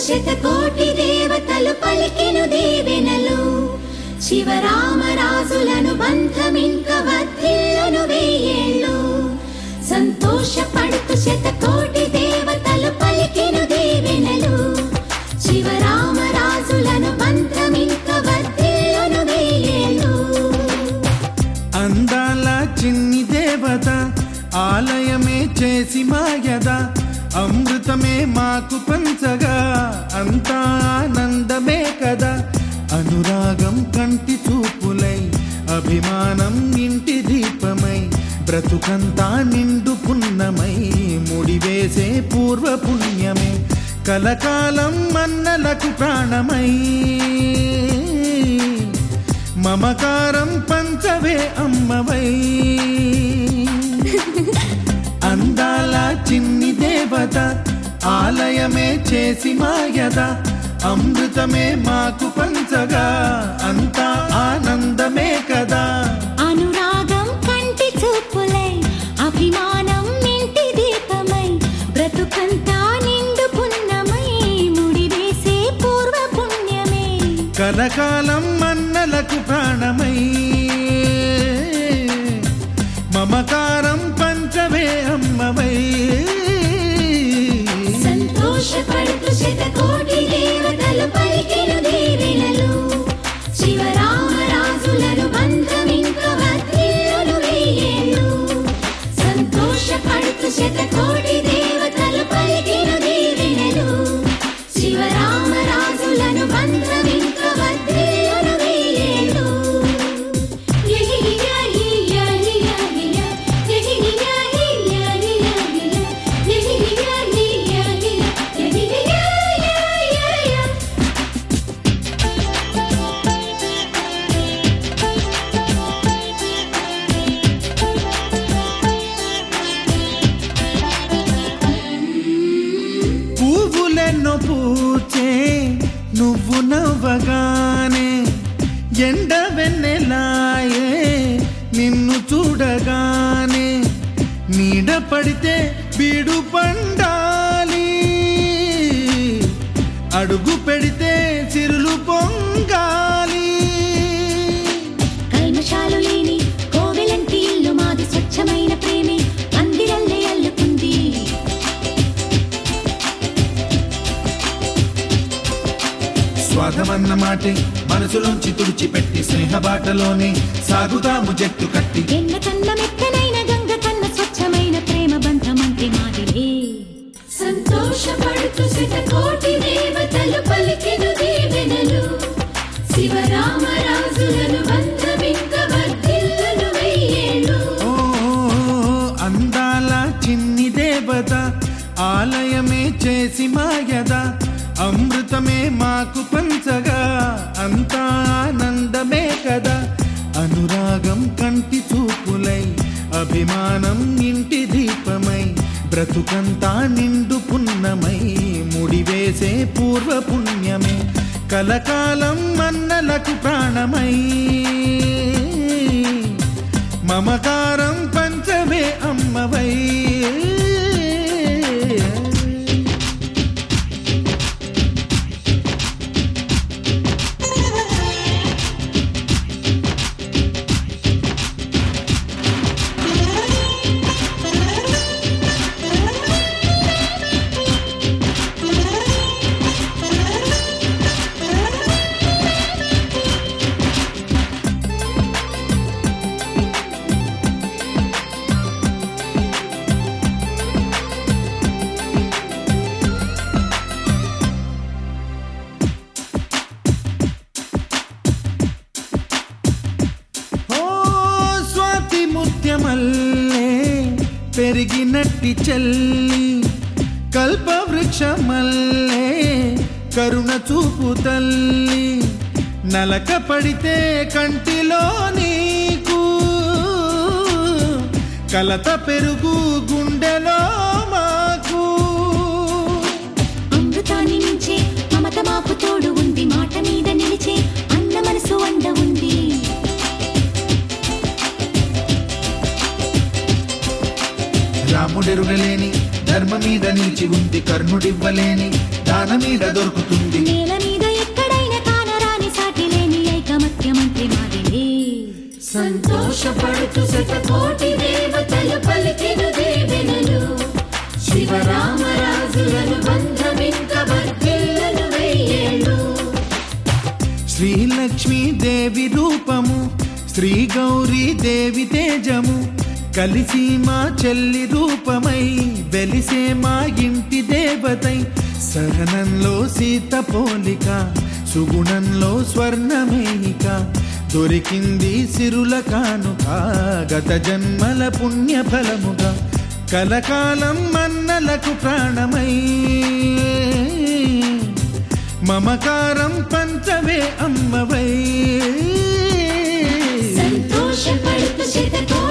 శతకోటి దేవతలు పలికెను దీవెనలు శివరామరాజులను బంధమింక వర్ధిల్లును వెయ్యేళ్ళు సంతోషపడుతు శతకోటి దేవతలు పలికెను దీవెనలు శివరామరాజులను బంధమింక వర్ధిల్లును వెయ్యేళ్ళు అందాల చిన్ని దేవత ఆలయమే చేసి మాయద అమృతమే మాకు పంచగా అంతా ఆనందమే కదా అనురాగం కంటి చూపులై అభిమానం ఇంటి దీపమై బ్రతుకంతా నిండు పున్నమై ముడివేసే పూర్వ పుణ్యమే కలకాలం మన్నలకు ప్రాణమై మమకారం పంచవే అమ్మవై అందాల చిన్ని దేవత ఆలయమే చేసి మాయద అమృతమే మాకు పంచగా అంతా ఆనందమే కదా అనురాగం కంటి చూపులై అభిమానం ఇంటి దీపమై బ్రతుకంతా నిండు పున్నమై ముడివేసే పూర్వ పుణ్యమే కలకాలం మన్నలకు ప్రాణమై మమకారం పంచవే అమ్మవై సంతోషపడుతు శతకోటి దేవతలు పలికెను దీవెనలు శివరామరాజులను బంధమింక వర్ధిల్లును వెయ్యేళ్ళు సంతోషపడుతు శతకోటి దేవతలు పలికెను దీవెనలు శివరామరాజులను బంధమింక వర్ధిల్లును వెయ్యేళ్ళు పువ్వులెన్నో పూచే నువ్వు నవ్వగానే ఎండ వెన్నెలాయే నిన్ను చూడగానే నీడ పడితే బీడు పండాలి అడుగు పెడితే చిరులు పొంగాలి కల్మషాలు లేని కోవెలంటి ఇల్లు మాది స్వచ్ఛమైన ప్రేమే అందిరల్లే అల్లుకుంది స్వాగమన్న మాటే మనసులోంచి తుడిచిపెట్టి స్నేహబాటలోనే సాగుతాము జట్టు కట్టి ఎన్న కన్న మెత్తనైన గంగ కన్న స్వచ్ఛమైన ప్రేమ బంధమంటే మాదిలే సంతోషపడుతు శతకోటి దేవతలు పలికెను దీవెనలు శివరామరాజులను బంధమింక వర్ధిల్లును వెయ్యేళ్ళు ఓ అందాల చిన్ని దేవత ఆలయమే చేసి మాయద అమృతమే మాకు పంచగా అంతా ఆనందమే కదా అనురాగం కంటి చూపులై అభిమానం ఇంటి దీపమై బ్రతుకంతా నిండు పున్నమై ముడివేసే పూర్వ పుణ్యమే కలకాలం మన్నలకు ప్రాణమై మమకారం పంచమే అమ్మవై ఓ స్వాతి ముత్యమల్లే పెరిగినట్టి చల్లి కల్పవృక్షమల్లే కరుణ చూపు తల్లి నలక పడితే కంటిలో నీకు కలత పెరుగు గుండెలో మాకు అమృతాన్ని మించే మమత మాకు తోడు ఉంది మాట మీద నిలిచే అన్న మనసు అండ ఉంది రాముడెరుగలేని ధర్మ మీద నిలిచి ఉంది కర్ణుడివ్వలేని దానమీడ దొరుకుతుంది నేల మీద ఎక్కడైనా కానరాని సాటి లేని ఐకమత్యమంత్రి మాదిలే సంతోషపడుతూ శతకోటి దేవతలు పలికిన దేవెనలు శివరామరాజులను బంధమింక వర్ధిల్లును వెయ్యేళ్ళు శ్రీలక్ష్మీ దేవి రూపము శ్రీ గౌరీ దేవి తేజము కలిసి మా చెల్లి రూపమై వెలిసే మా ఇంటి దేవతై సహనంలో సీత పోలిక సుగుణంలో స్వర్ణమేనిక దొరికింది సిరుల కానుక గత జన్మల పుణ్య ఫలముగా కలకాలం మన్నలకు ప్రాణమై మమకారం పంచవే అమ్మవై సంతోషపడుతూ శతకోటి